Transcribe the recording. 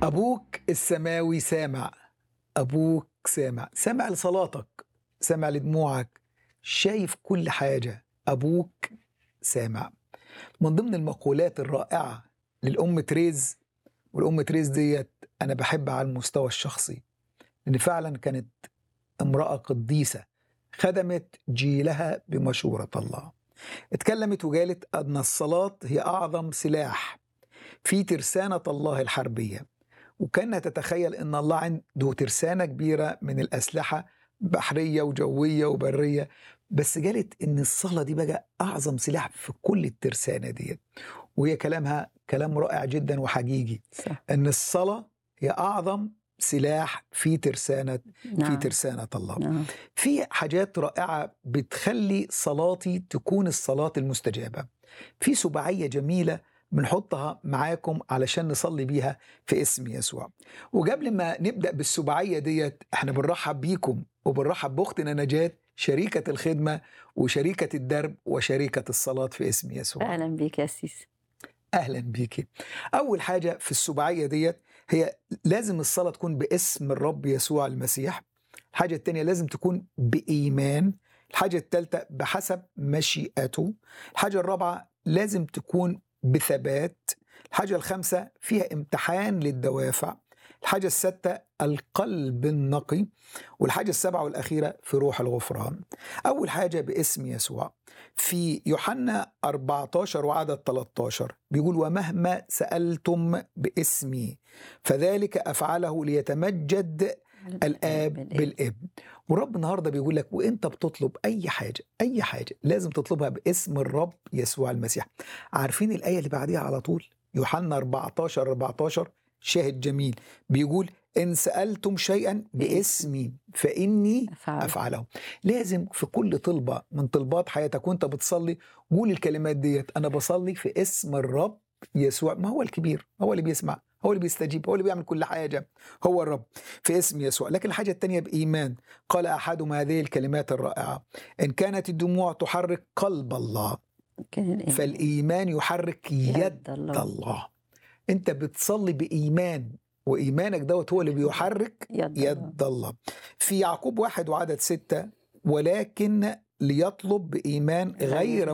أبوك السماوي سامع أبوك سامع سامع لصلاتك سامع لدموعك شايف كل حاجة أبوك سامع من ضمن المقولات الرائعة للأم تريز والأم تريز ديت أنا بحبها على المستوى الشخصي لأن فعلا كانت امرأة قديسة خدمت جيلها بمشورة الله اتكلمت وقالت أن الصلاة هي أعظم سلاح في ترسانة الله الحربية وكانها تتخيل أن الله عنده ترسانة كبيرة من الأسلحة بحرية وجوية وبرية بس قالت ان الصلاه دي بقى اعظم سلاح في كل الترسانه ديت وهي كلامها كلام رائع جدا وحقيقي صح ان الصلاه هي اعظم سلاح في ترسانه في نعم ترسانه الله نعم في حاجات رائعه بتخلي صلاتي تكون الصلاه المستجابه في سباعيه جميله بنحطها معاكم علشان نصلي بيها في اسم يسوع وقبل ما نبدا بالسباعيه ديت احنا بنرحب بيكم وبنرحب باختنا نجاه شريكه الخدمه وشريكه الدرب وشريكه الصلاه في اسم يسوع اهلا بيك يا سيس اهلا بيكي اول حاجه في السباعيه ديت هي لازم الصلاه تكون باسم الرب يسوع المسيح الحاجه الثانيه لازم تكون بايمان الحاجه الثالثه بحسب مشيئته الحاجه الرابعه لازم تكون بثبات الحاجه الخامسه فيها امتحان للدوافع الحاجه السادسه القلب النقي والحاجه السابعه والاخيره في روح الغفران اول حاجه باسم يسوع في يوحنا 14 وعدد 13 بيقول ومهما سألتم باسمي فذلك أفعله ليتمجد الآب بالابن والرب النهارده بيقول لك وانت بتطلب اي حاجه اي حاجه لازم تطلبها باسم الرب يسوع المسيح عارفين الايه اللي بعديها على طول يوحنا 14 14 شاهد جميل بيقول ان سالتم شيئا باسمي فاني أفعل. افعله لازم في كل طلبه من طلبات حياتك وانت بتصلي قول الكلمات ديت انا بصلي في اسم الرب يسوع ما هو الكبير هو اللي بيسمع هو اللي بيستجيب هو اللي بيعمل كل حاجه هو الرب في اسم يسوع لكن الحاجه الثانيه بايمان قال احدهم هذه الكلمات الرائعه ان كانت الدموع تحرك قلب الله كان الإيمان. فالايمان يحرك يد يد الله الله انت بتصلي بايمان وايمانك دوت هو اللي بيحرك يد, الله. يد الله في يعقوب واحد وعدد ستة ولكن ليطلب بإيمان غير